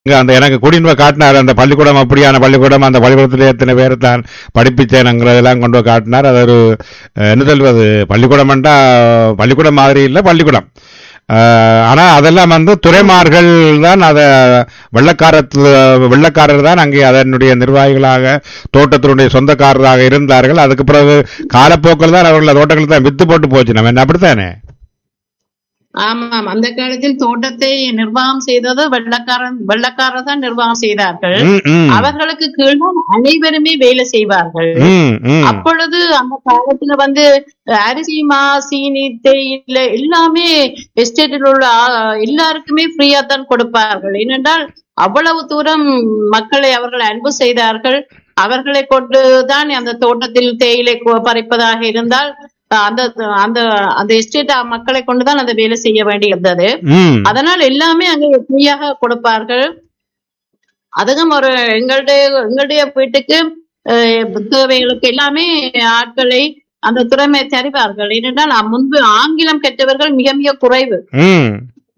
இங்க அந்த எனக்கு குடியின்ப காட்டினார் அந்த பள்ளிக்கூடம் அப்படியான பள்ளிக்கூடம் அந்த பள்ளிக்கூடத்தில் எத்தனை பேர் தான் படிப்பிச்சேனுங்கிறதெல்லாம் கொண்டு போய் காட்டினார் அது ஒரு அஹ், என்ன சொல்வது பள்ளிக்கூடம்ன்றா பள்ளிக்கூடம் மாதிரி இல்லை பள்ளிக்கூடம் அஹ், ஆனா அதெல்லாம் வந்து துறைமார்கள் தான் அதை வெள்ளக்காரத்து வெள்ளக்காரர் தான் அங்கே அதனுடைய நிர்வாகிகளாக தோட்டத்தினுடைய சொந்தக்காரராக இருந்தார்கள் அதுக்கு பிறகு காலப்போக்கில் தான் அவர்கள் தோட்டங்கள் தான் வித்து போட்டு போச்சு நம்ம என்ன அப்படித்தானே ஆமாம் அந்த காலத்தில் தோட்டத்தை நிர்வாகம் செய்தது வெள்ளக்காரன் வெள்ளக்காரர் தான் நிர்வாகம் செய்தார்கள் ம், ம். அவர்களுக்கு கீழ்தான் அனைவருமே வேலை செய்வார்கள் ம், ம். அப்பொழுது அந்த காலத்துல வந்து அஹ், அரிசி மா சீனி தேயிலை எல்லாமே எஸ்டேட்டில் உள்ள ஆ- எல்லாருக்குமே ஃப்ரீயா தான் கொடுப்பார்கள் ஏனென்றால் அவ்வளவு தூரம் மக்களை அவர்கள் அன்பு செய்தார்கள் அவர்களை கொண்டு தான் அந்த தோட்டத்தில் தேயிலை கொ- பறிப்பதாக இருந்தால் அஹ், அந்த அந்த அந்த எஸ்டேட் மக்களை கொண்டுதான் அந்த வேலை செய்ய வேண்டியிருந்தது ம். அதனால் எல்லாமே அங்கே ஃப்ரீயாக கொடுப்பார்கள் அதுவும் ஒரு எங்களுடைய எங்களுடைய வீட்டுக்கு அஹ், தேவைகளுக்கு எல்லாமே ஆட்களை அந்த திறமை தருவார்கள் ஏனென்றால் அ- முன்பு ஆங்கிலம் கற்றவர்கள் மிக மிக குறைவு ம்.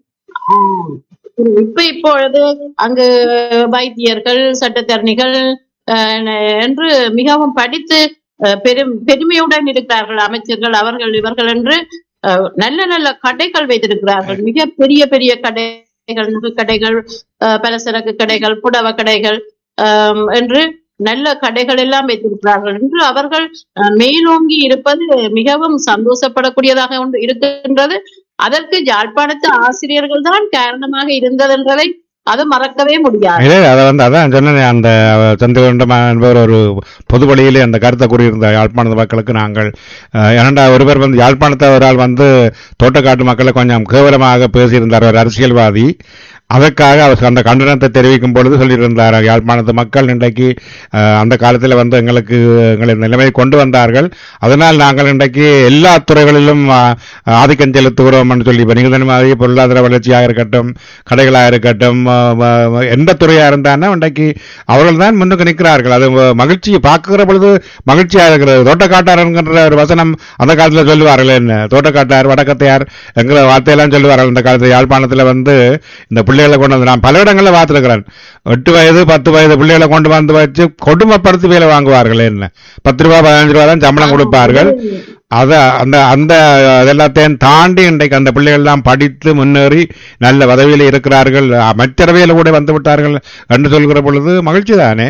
இப்ப இப்பொழுது அங்கு வைத்தியர்கள் சட்டத்தரணிகள் அஹ், என்று மிகவும் படித்து அஹ், பெரும் பெருமையுடன் இருக்கிறார்கள் அமைச்சர்கள் அவர்கள் இவர்கள் என்று அஹ், நல்ல நல்ல கடைகள் வைத்திருக்கிறார்கள் மிக பெரிய பெரிய கடைகள் நகை கடைகள் அஹ், பலசரக்கு கடைகள் புடவ கடைகள் ஆம், என்று நல்ல கடைகள் எல்லாம் வைத்திருக்கிறார்கள் என்று அவர்கள் அஹ், மேலோங்கி இருப்பது மிகவும் சந்தோஷப்படக்கூடியதாக ஒன்று இருக்கின்றது அதற்கு யாழ்ப்பாணத்து ஆசிரியர்கள் தான் காரணமாக இருந்ததென்றதை அது மறக்கவே முடியாது இல்லை அதை வந்து அதான் சொன்னேன் அந்த சந்திரகுண்டம் என்பவர் ஒரு பொது வழியிலே அந்த கருத்தை கூறியிருந்த யாழ்ப்பாணத்து மக்களுக்கு நாங்கள் அஹ், ஏனெண்டா ஒருவர் வந்து யாழ்ப்பாணத்தை ஒரு ஆள் வந்து தோட்டக்காட்டு மக்களை கொஞ்சம் கேவலமாக பேசியிருந்தார் ஒரு அரசியல்வாதி அதற்காக அவர் அந்த கண்டனத்தை தெரிவிக்கும் பொழுது சொல்லியிருந்தார் யாழ்ப்பாணத்து மக்கள் இன்றைக்கு அஹ், அந்த காலத்தில் வந்து எங்களுக்கு எங்களை இந்த நிலைமையை கொண்டு வந்தார்கள் அதனால் நாங்கள் இன்றைக்கு எல்லா துறைகளிலும் அஹ், ஆதிக்கம் செலுத்துகிறோம் என்று சொல்லி இப்போ நீங்கள் மாதிரி பொருளாதார வளர்ச்சியாக இருக்கட்டும் கடைகளாக இருக்கட்டும் அஹ், அஹ், எந்த துறையாக இருந்தாலும் இன்றைக்கு அவர்கள் தான் முன்னுக்கு நிற்கிறார்கள் அது மகிழ்ச்சி பார்க்கிற பொழுது மகிழ்ச்சியாக இருக்கிறது தோட்டக்காட்டார் என்கின்ற ஒரு வசனம் அந்த காலத்தில் சொல்லுவார்கள் என்ன தோட்டக்காட்டார் வடக்கத்தையார் என்கிற வார்த்தையெல்லாம் சொல்லுவார்கள் இந்த காலத்தில் யாழ்ப்பாணத்தில் வந்து இந்த பிள்ளைகளை கொண்டு வந்து நான் பல இடங்களில் பார்த்துருக்கிறேன் எட்டு வயது பத்து வயது பிள்ளைகளை கொண்டு வந்து வச்சு கொடுமைப்படுத்தி வேலை வாங்குவார்கள் என்ன பத்து ரூபா பதினஞ்சு ரூபா தான் சம்பளம் கொடுப்பார்கள் அத அந்த அந்த எல்லாத்தையும் தாண்டி இன்றைக்கு அந்த பிள்ளைகள் எல்லாம் படித்து முன்னேறி நல்ல பதவியில் இருக்கிறார்கள் அமைச்சரவையில் கூட வந்து விட்டார்கள் என்று சொல்கிற பொழுது மகிழ்ச்சி தானே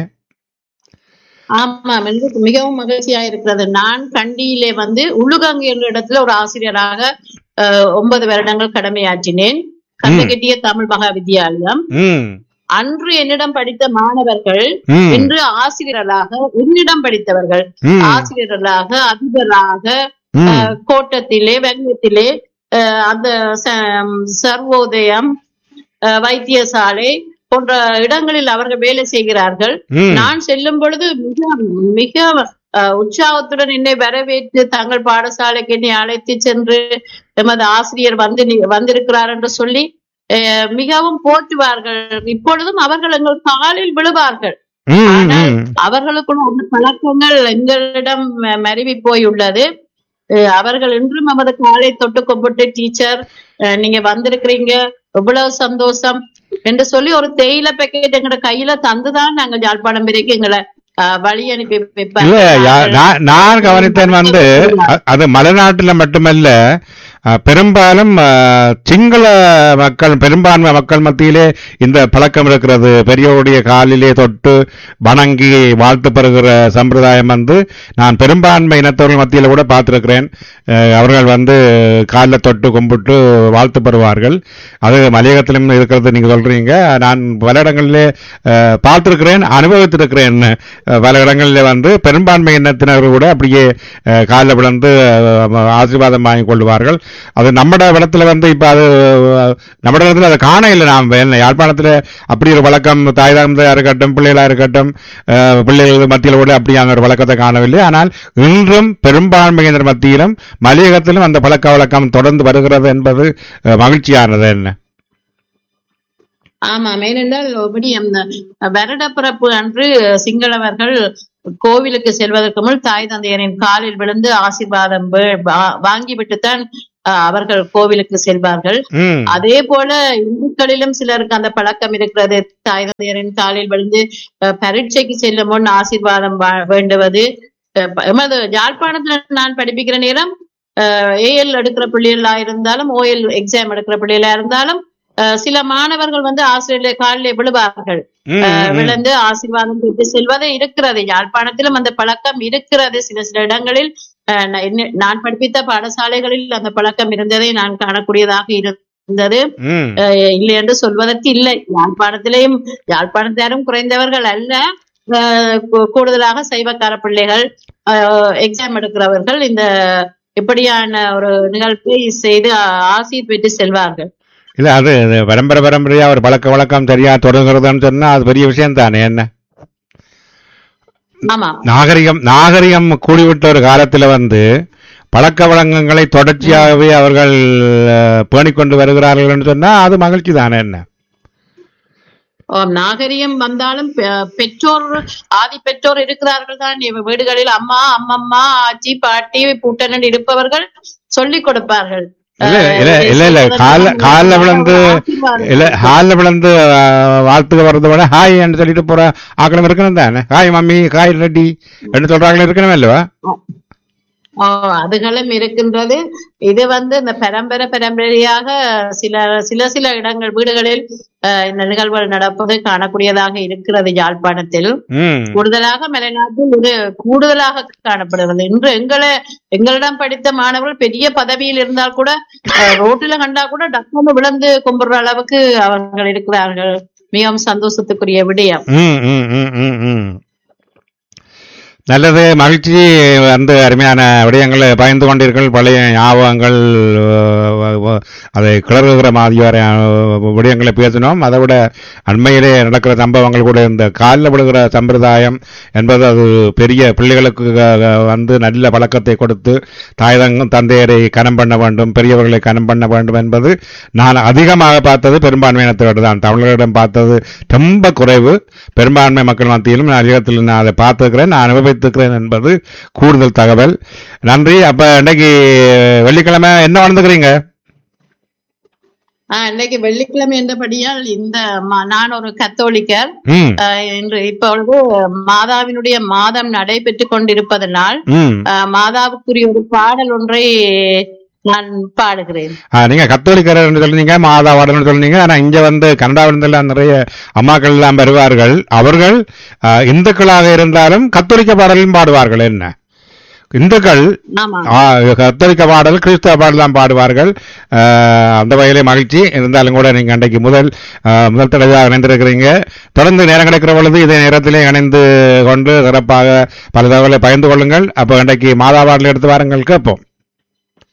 ஆமாம் எனக்கு மிகவும் மகிழ்ச்சியா இருக்கிறது நான் கண்டியிலே வந்து உளுகங்கு என்ற இடத்துல ஒரு ஆசிரியராக அஹ், ஒன்பது வருடங்கள் கடமையாற்றினேன் கந்தகெட்டிய தமிழ் மகா வித்யாலயம் ம் அன்று என்னிடம் படித்த மாணவர்கள் ம் இன்று ஆசிரியர்களாக என்னிடம் படித்தவர்கள் ம் ஆசிரியர்களாக அதிபராக ம் அஹ், கோட்டத்திலே வெங்கத்திலே அஹ், அந்த ச- சர்வோதயம் அஹ், வைத்தியசாலை போன்ற இடங்களில் அவர்கள் வேலை செய்கிறார்கள் ம் நான் செல்லும் பொழுது மிக மிக அஹ், உற்சாகத்துடன் என்னை வரவேற்று தங்கள் பாடசாலைக்கு என்னை அழைத்து சென்று எமது ஆசிரியர் வந்து நி- வந்திருக்கிறார் என்று சொல்லி அஹ், மிகவும் போற்றுவார்கள் இப்பொழுதும் அவர்கள் எங்கள் காலில் விழுவார்கள் ம் ஆனால் ம் அவர்களுக்குள்ள அந்த பழக்கங்கள் எங்களிடம் ம- மருவி போயுள்ளது அஹ், அவர்கள் இன்றும் நமது காலை தொட்டு கும்பிட்டு டீச்சர் அஹ், நீங்க வந்திருக்கிறீங்க எவ்வளவு சந்தோஷம் என்று சொல்லி ஒரு தேயிலை பேக்கெட் எங்கட கையில தந்துதான் நாங்க யாழ்ப்பாணம் வரைக்கும் எங்களை அஹ், வழி அனுப்பி இல்ல யா- வைப்பார்கள் நான் நான் கவனித்தேன் வந்து அ- அது மலைநாட்டில் மட்டுமல்ல அஹ், பெரும்பாலும் அஹ், சிங்கள மக்கள் பெரும்பான்மை மக்கள் மத்தியிலே இந்த பழக்கம் இருக்கிறது பெரியவருடைய காலிலே தொட்டு வணங்கி வாழ்த்து பெறுகிற சம்பிரதாயம் வந்து நான் பெரும்பான்மை இனத்தவர்கள் மத்தியில் கூட பார்த்திருக்கிறேன் அஹ், அவர்கள் வந்து காலில் தொட்டு கும்பிட்டு வாழ்த்து பெறுவார்கள் அது மலையகத்திலும் இருக்கிறது நீங்க சொல்றீங்க நான் பல இடங்களிலே அஹ், பார்த்திருக்கிறேன் அனுபவித்திருக்கிறேன் அஹ், பல இடங்களில் வந்து பெரும்பான்மை இனத்தினர்கள் கூட அப்படியே அஹ், காலில் விழுந்து அஹ், ஆசீர்வாதம் வாங்கிக் கொள்வார்கள் அது நம்மட இடத்துல வந்து இப்ப அது அஹ், நம்மட இடத்துல அதை காண இல்லை நாம் என்ன யாழ்ப்பாணத்துல அப்படி ஒரு வழக்கம் தாய் தந்தையா இருக்கட்டும் பிள்ளைகளா இருக்கட்டும் அஹ், பிள்ளைகள் மத்தியில் கூட அப்படியான ஒரு வழக்கத்தை காணவில்லை ஆனால் இன்றும் பெரும்பான்மையினர் மத்தியிலும் மலையகத்திலும் அந்த பழக்க வழக்கம் தொடர்ந்து வருகிறது என்பது அஹ், மகிழ்ச்சியானது என்ன ஆமாம் ஏனென்றால் இப்படி அந்த வருடப்பிறப்பு அன்று சிங்களவர்கள் கோவிலுக்கு செல்வதற்கு முன் தாய் தந்தையரின் காலில் விழுந்து ஆசீர்வாதம் வே- வா- வாங்கிவிட்டுத்தான் அஹ், அவர்கள் கோவிலுக்கு செல்வார்கள் ம் அதே போல இந்துக்களிலும் சிலருக்கு அந்த பழக்கம் இருக்கிறது தாய் தந்தையரின் காலில் விழுந்து அஹ், பரீட்சைக்கு செல்லும் முன் ஆசீர்வாதம் வா- வேண்டுவது அஹ், ப- எமது யாழ்ப்பாணத்துல நான் படிப்பிக்கிற நேரம் ஏஎல் எடுக்கிற பிள்ளைகளா இருந்தாலும் ஓஎல் எக்ஸாம் எடுக்கிற பிள்ளைகளா இருந்தாலும் அஹ், சில மாணவர்கள் வந்து ஆசிரியர் காலிலே விழுவார்கள் ம், அஹ், ம், ம். விழுந்து ஆசீர்வாதம் பெற்று செல்வது இருக்கிறது யாழ்ப்பாணத்திலும் அந்த பழக்கம் இருக்கிறது சில சில இடங்களில் அஹ், நான் என்ன- நான் படிப்பித்த பாடசாலைகளில் அந்த பழக்கம் இருந்ததை நான் காணக்கூடியதாக இருந்தது ம் அஹ், இல்லை என்று சொல்வதற்கு இல்லை யாழ்ப்பாணத்திலேயும் யாழ்ப்பாணத்தாரும் குறைந்தவர்கள் அல்ல அஹ், கூ- கூடுதலாக சைவக்கார பிள்ளைகள் எக்ஸாம் எடுக்கிறவர்கள் இந்த இப்படியான ஒரு நிகழ்வை செய்து ஆ- ஆசி பெற்று செல்வார்கள் இல்ல அது அது பரம்பரை பரம்பரையா ஒரு பழக்க வழக்கம் சரியா தொடங்குறதுன்னு சொன்னா அது பெரிய விஷயம் தானே என்ன ஆமா நாகரிகம் நாகரிகம் கூடிவிட்ட ஒரு காலத்துல வந்து பழக்க வழக்கங்களை தொடர்ச்சியாகவே அவர்கள் அஹ், பேணிக்கொண்டு வருகிறார்கள் என்று சொன்னா அது மகிழ்ச்சி தானே என்ன ஆம், நாகரிகம் வந்தாலும் பெ- பெற்றோர் ஆதி பெற்றோர் இருக்கிறார்கள் தான் இவ- வீடுகளில் அம்மா அம்மம்மா ஆச்சி பாட்டி பூட்டனன் இருப்பவர்கள் சொல்லிக் கொடுப்பார்கள் இல்ல அஹ், இல்ல இதை இல்ல இல்ல செய்வதன் கால மூலம் காலில் விழுந்து ஆசீர்வாதம் இல்ல ஹாலில் விழுந்து அஹ், வாழ்த்துக்க வர்றதை விட ஹாய் என்று சொல்லிட்டு போற ஆக்களும் இருக்கணும் தானே ஹாய் மம்மி ஹாய் ரெட்டி என்று சொல்றாங்களும் இருக்கணும் அல்லவா ஓ, அதுகளும் இருக்கின்றது இது வந்து இந்த பரம்பரை பரம்பரையாக சில சில சில இடங்கள் வீடுகளில் அஹ், இந்த நிகழ்வுகள் நடப்பது காணக்கூடியதாக இருக்கிறது யாழ்ப்பாணத்தில் ம் கூடுதலாக மலைநாட்டில் இது கூடுதலாக காணப்படுகிறது இன்று எங்களை எங்களிடம் படித்த மாணவர்கள் பெரிய பதவியில் இருந்தால் கூட அஹ், ரோட்டில கண்டா கூட டக்குனு விழுந்து கும்பிடுற அளவுக்கு அவர்கள் இருக்கிறார்கள் மிகவும் சந்தோஷத்துக்குரிய விடயம் ம், ம், ம், ம், ம். நல்லது மகிழ்ச்சி வந்து அருமையான விடயங்களை பயந்து கொண்டீர்கள் பழைய ஞாபகங்கள் அஹ், அஹ், அதை கிளறுகிற மாதிரியான அஹ், விடயங்களை பேசினோம் அதை விட அண்மையிலே நடக்கிற சம்பவங்கள் கூட இந்த காலில் விழுகிற சம்பிரதாயம் என்பது அது பெரிய பிள்ளைகளுக்கு அஹ், வந்து நல்ல பழக்கத்தை கொடுத்து தாய் தங்க தந்தையரை கனம் பண்ண வேண்டும் பெரியவர்களை கனம் பண்ண வேண்டும் என்பது நான் அதிகமாக பார்த்தது பெரும்பான்மையினத்தோடு தான் தமிழர்களிடம் பார்த்தது ரொம்ப குறைவு பெரும்பான்மை மக்கள் மத்தியிலும் நான் அதிகத்தில் நான் அதை பார்த்துக்கிறேன் நான் அனுபவித்திருக்கிறேன் என்பது கூடுதல் தகவல் நன்றி அப்ப இன்னைக்கு வெள்ளிக்கிழமை என்ன வாழ்ந்துக்கிறீங்க ஆஹ் இன்னைக்கு வெள்ளிக்கிழமை என்றபடியால் இந்த ம- நான் ஒரு கத்தோலிக்கர் ம் ஆஹ் இன்று இப்பொழுது மாதாவினுடைய மாதம் நடைபெற்றுக் கொண்டிருப்பதனால் ம் ஆஹ் மாதாவுக்குரிய ஒரு பாடல் ஒன்றை நான் பாடுகிறேன் ஆ, நீங்க கத்தோலிக்கர் சொல்றீங்க மாதாவாடன்னு சொல்றீங்க ஆனா இங்க வந்து கனடாவிலிருந்தெல்லாம் நிறைய அம்மாக்கள் எல்லாம் வருவார்கள் அவர்கள் ஆ, இந்துக்களாக இருந்தாலும் கத்தோலிக்க பாடலும் பாடுவார்கள் என்ன இந்துக்கள் ஆமா ஆ, கத்தோலிக்க பாடல் கிறிஸ்தவ பாடல் தான் பாடுவார்கள் ஆ, அந்த வகையிலே மகிழ்ச்சி இருந்தாலும் கூட நீங்க அன்றைக்கு முதல் ஆ, முதல் தடவையாக இணைந்திருக்கிறீங்க தொடர்ந்து நேரம் கிடைக்கிற பொழுது இதே நேரத்திலே இணைந்து கொண்டு சிறப்பாக பல தகவலை பகிர்ந்து கொள்ளுங்கள் அப்போ இன்றைக்கு மாதா பாடல் எடுத்து வாருங்கள் கேட்போம்